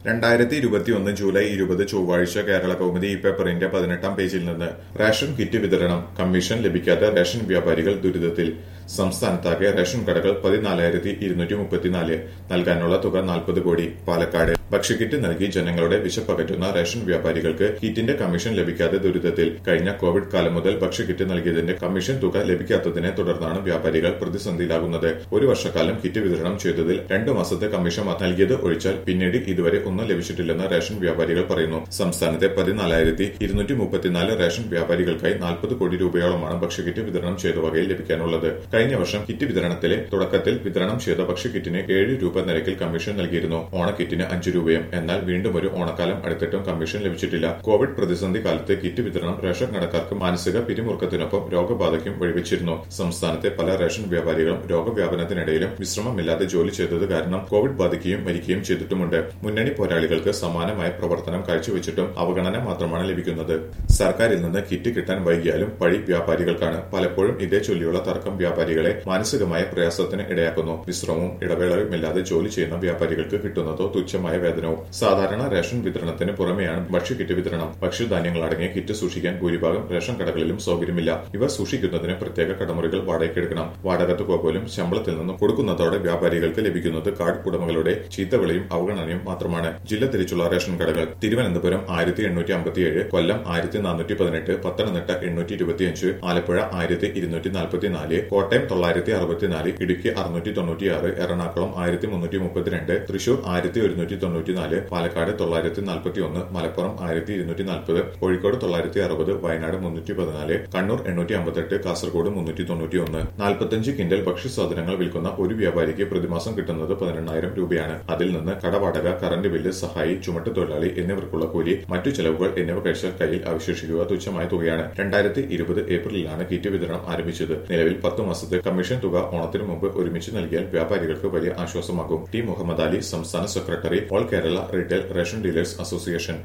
രണ്ടായിരത്തി ഇരുപത്തിയൊന്ന് ജൂലൈ ഇരുപത് ചൊവ്വാഴ്ച കേരള കൗമുദി ഈ പേപ്പറിന്റെ പതിനെട്ടാം പേജിൽ നിന്ന് റേഷൻ കിറ്റ് വിതരണം കമ്മീഷൻ ലഭിക്കാത്ത റേഷൻ വ്യാപാരികൾ ദുരിതത്തിൽ സംസ്ഥാനത്താകെ റേഷൻ കടകൾ പതിനാലായിരത്തി ഇരുന്നൂറ്റി മുപ്പത്തിനാല് നൽകാനുള്ള തുക നാൽപ്പത് കോടി പാലക്കാട് ഭക്ഷ്യക്കിറ്റ് നൽകി ജനങ്ങളുടെ വിശപ്പകറ്റുന്ന റേഷൻ വ്യാപാരികൾക്ക് കിറ്റിന്റെ കമ്മീഷൻ ലഭിക്കാതെ ദുരിതത്തിൽ കഴിഞ്ഞ കോവിഡ് കാലം മുതൽ ഭക്ഷ്യക്കിറ്റ് നൽകിയതിന്റെ കമ്മീഷൻ തുക ലഭിക്കാത്തതിനെ തുടർന്നാണ് വ്യാപാരികൾ പ്രതിസന്ധിയിലാകുന്നത് ഒരു വർഷക്കാലം കിറ്റ് വിതരണം ചെയ്തതിൽ രണ്ടു മാസത്തെ കമ്മീഷൻ മാത്രം നൽകിയത് ഒഴിച്ചാൽ പിന്നീട് ഇതുവരെ ഒന്നും ലഭിച്ചിട്ടില്ലെന്ന് റേഷൻ വ്യാപാരികൾ പറയുന്നു സംസ്ഥാനത്തെ പതിനാലായിരത്തി ഇരുന്നൂറ്റി മുപ്പത്തിനാല് റേഷൻ വ്യാപാരികൾക്കായി നാൽപ്പത് കോടി രൂപയോളമാണ് ഭക്ഷ്യക്കിറ്റ് വിതരണം ചെയ്ത വകയിൽ ലഭിക്കാനുള്ളത് കഴിഞ്ഞ വർഷം കിറ്റ് വിതരണത്തിലെ തുടക്കത്തിൽ വിതരണം ചെയ്ത ഭക്ഷ്യക്കിറ്റിന് ഏഴ് രൂപ നിരക്കിൽ കമ്മീഷൻ നൽകിയിരുന്നു ഓണക്കിറ്റിന് അഞ്ചു രൂപയും എന്നാൽ വീണ്ടും ഒരു ഓണക്കാലം അടുത്തിട്ടും കമ്മീഷൻ ലഭിച്ചിട്ടില്ല കോവിഡ് പ്രതിസന്ധി കാലത്ത് കിറ്റ് വിതരണം റേഷൻ കടക്കാർക്ക് മാനസിക പിരിമുറുക്കത്തിനൊപ്പം രോഗബാധയ്ക്കും വഴിവെച്ചിരുന്നു സംസ്ഥാനത്തെ പല റേഷൻ വ്യാപാരികളും രോഗവ്യാപനത്തിനിടയിലും വിശ്രമമില്ലാതെ ജോലി ചെയ്തത് കാരണം കോവിഡ് ബാധിക്കുകയും മരിക്കുകയും ചെയ്തിട്ടുമുണ്ട് മുന്നണി പോരാളികൾക്ക് സമാനമായ പ്രവർത്തനം കാഴ്ചവെച്ചിട്ടും അവഗണന മാത്രമാണ് ലഭിക്കുന്നത് സർക്കാരിൽ നിന്ന് കിറ്റ് കിട്ടാൻ വൈകിയാലും പഴി വ്യാപാരികൾക്കാണ് പലപ്പോഴും ഇതേ ചൊല്ലിയുള്ള തർക്കം വ്യാപാരികളെ മാനസികമായ പ്രയാസത്തിന് ഇടയാക്കുന്നു വിശ്രമവും ഇടവേളയുമില്ലാതെ ജോലി ചെയ്യുന്ന വ്യാപാരികൾക്ക് കിട്ടുന്നതോ തുച്ഛമായ വേതനവും സാധാരണ റേഷൻ വിതരണത്തിന് പുറമെയാണ് ഭക്ഷ്യക്കിറ്റ് വിതരണം ഭക്ഷ്യധാന്യങ്ങൾ അടങ്ങിയ കിറ്റ് സൂക്ഷിക്കാൻ ഭൂരിഭാഗം റേഷൻ കടകളിലും സൗകര്യമില്ല ഇവ സൂക്ഷിക്കുന്നതിന് പ്രത്യേക കടമുറികൾ വാടകയ്ക്കെടുക്കണം വാടക തുക പോലും ശമ്പളത്തിൽ നിന്നും കൊടുക്കുന്നതോടെ വ്യാപാരികൾക്ക് ലഭിക്കുന്നത് കാർഡ് ഉടമകളുടെ ചീത്തവിളിയും അവഗണനയും മാത്രമാണ് ജില്ല തിരിച്ചുള്ള റേഷൻ കടകൾ തിരുവനന്തപുരം ആയിരത്തി എണ്ണൂറ്റി അമ്പത്തിയേഴ് കൊല്ലം ആയിരത്തി നാനൂറ്റി പതിനെട്ട് പത്തനംതിട്ട എണ്ണൂറ്റി ഇരുപത്തിയഞ്ച് ആലപ്പുഴ ആയിരത്തി ഇരുന്നൂറ്റി നാൽപ്പത്തിനാല് കോട്ടയം തൊള്ളായിരത്തി അറുപത്തിനാല് ഇടുക്കി അറുന്നൂറ്റി തൊണ്ണൂറ്റിയാറ് എറണാകുളം ആയിരത്തി മുന്നൂറ്റി മുപ്പത്തിരണ്ട് തൃശൂർ ആയിരത്തി ഒരുന്നൂറ്റി തൊണ്ണൂറ്റിനാല് പാലക്കാട് തൊള്ളായിരത്തി നാൽപ്പത്തി ഒന്ന് മലപ്പുറം ആയിരത്തി ഇരുന്നൂറ്റി നാൽപ്പത് കോഴിക്കോട് തൊള്ളായിരത്തി അറുപത് വയനാട് മുന്നൂറ്റി പതിനാല് കണ്ണൂർ എണ്ണൂറ്റി അമ്പത്തെട്ട് കാസർഗോഡ് മുന്നൂറ്റി തൊണ്ണൂറ്റി ഒന്ന് നാൽപ്പത്തഞ്ച് കിൻഡൽ ഭക്ഷ്യസാധനങ്ങൾ വിൽക്കുന്ന ഒരു വ്യാപാരിക്ക് പ്രതിമാസം കിട്ടുന്നത് പതിനെണ്ണായിരം രൂപയാണ് അതിൽ നിന്ന് കടവാടക കറന്റ് ബില്ല് സഹായി ചുമട്ടുതൊഴിലാളി എന്നിവർക്കുള്ള കൂലി മറ്റു ചെലവുകൾ എന്നിവ കഴിച്ചാൽ കയ്യിൽ അവശേഷിക്കുക തുച്ഛമായ തുകയാണ് രണ്ടായിരത്തി ഇരുപത് ഏപ്രിലിലാണ് കിറ്റ് വിതരണം ആരംഭിച്ചത് നിലവിൽ പത്ത് മാസത്തെ കമ്മീഷൻ തുക ഓണത്തിനു മുമ്പ് ഒരുമിച്ച് നൽകിയാൽ വ്യാപാരികൾക്ക് വലിയ ആശ്വാസമാകും ടി മുഹമ്മദ് അലി സംസ്ഥാന സെക്രട്ടറി all Kerala retail ration dealers association